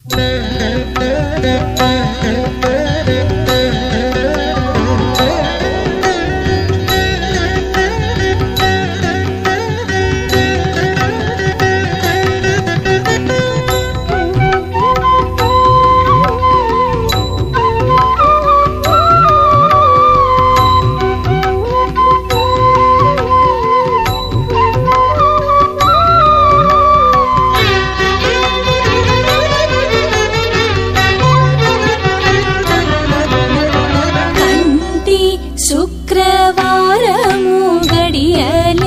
కంటి శుక్రవారము గడియలేడింట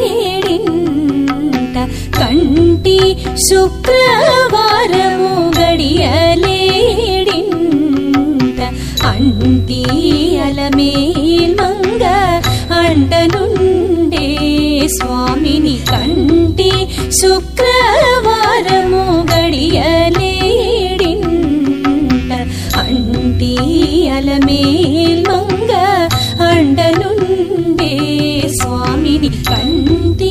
కంటి శుక్రవారము గడియలేడింట అంటి అలమేల్మంగ అంటనుండే స్వామిని కంటి శుక్రవారము గడియలేడింట అంటి అలమేల్మంగ అండనుండే స్వామిని కంటి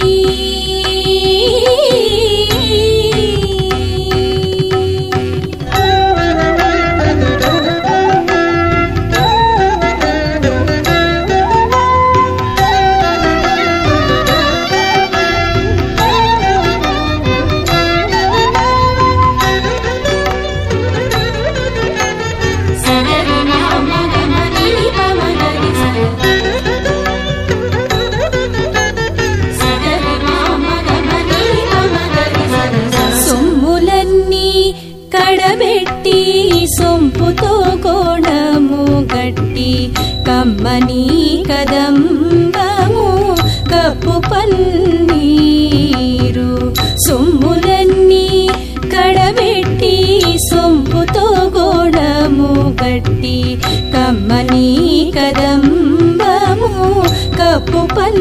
సొమ్ములన్నీ కడబెట్టి సొంపుతో కోణము గట్టి కమ్మని కదంబము కప్పు పన్నీరు సొమ్ములన్నీ కడబెట్టి సొంపుతో గోడము గట్టి కమ్మని కదంబము కప్పు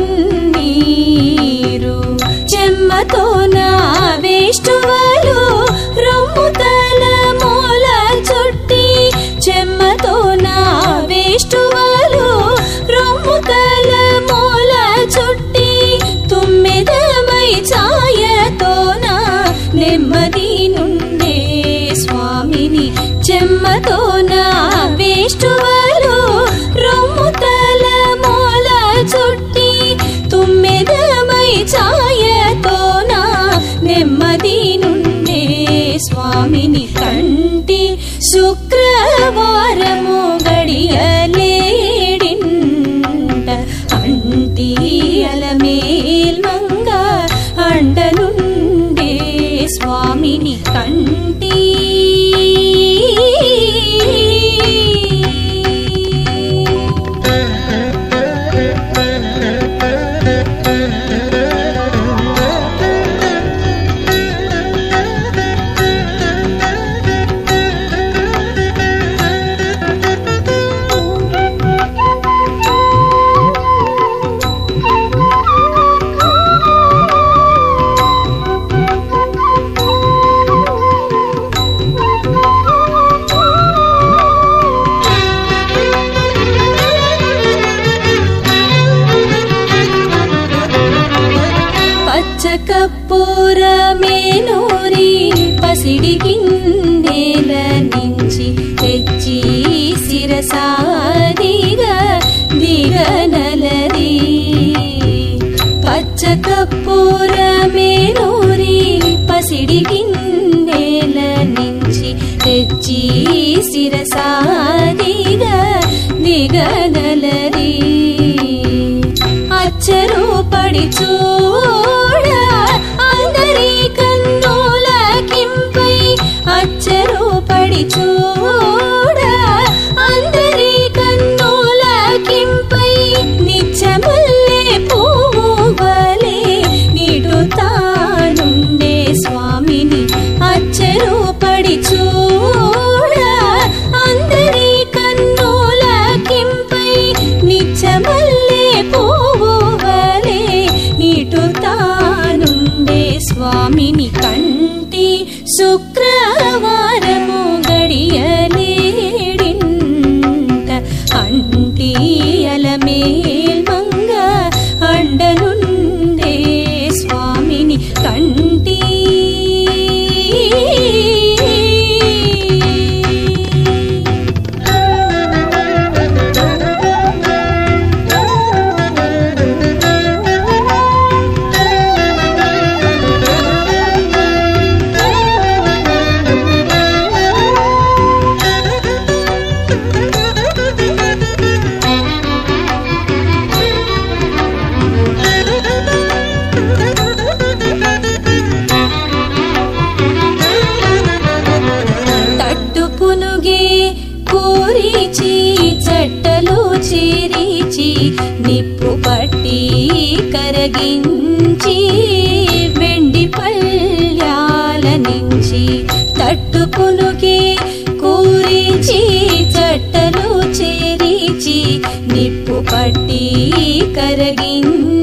పన్నీరు చెమ్మతో నా వేష్టువలు రొమ్ము తల మూల చుట్టి చెమ్మతో నా వేష్టువలు రొమ్ము తల మూల చుట్టి తుమ్మెదమై ఛాయతోన నెమ్మది నుండే స్వామిని చెమ్మతో నా వేష్టువలు రొమ్ము తల మూల చుట్టి తుమ్మెదమై ఛాయతోన నెమ్మది నుండే స్వామిని కంటి శుక్రవారము గడియలేడింట అంటి అలమేల్మంగ అండనుండే స్వామిని కంటి పచ్చ కప్పూరమేనూరి పసిడి గిన్నెల నుంచి తెచ్చి శిరసాదిగా దిగనలది పచ్చ కప్పూరమేనూరి పసిడి గిన్నెల నుంచి తెచ్చి శిరసాదిగా దిగనలది అచ్చరు పడి చూడ అందరి కన్నుల కింపై అచ్చరు పడి చూడ అందరి కన్నుల కింపై నిచ్చమల్లే పువ్వువలే ఇటు తానుండే స్వామిని అచ్చరు పడి చూడ అందరి కన్నుల కింపై నిచ్చమల్లే పువ్వువలే ఇటు తానుండే స్వామిని కంటి శుక్రవారము గడియలేడింట అంటి అలమేల్మంగ అండనుండే స్వామిని కంటి నిప్పు పట్టి కరగించి వెండి పల్యాల నుంచి తట్టుకునుకి కూరించి చట్టలు చేరిచి నిప్పు పట్టి కరగించి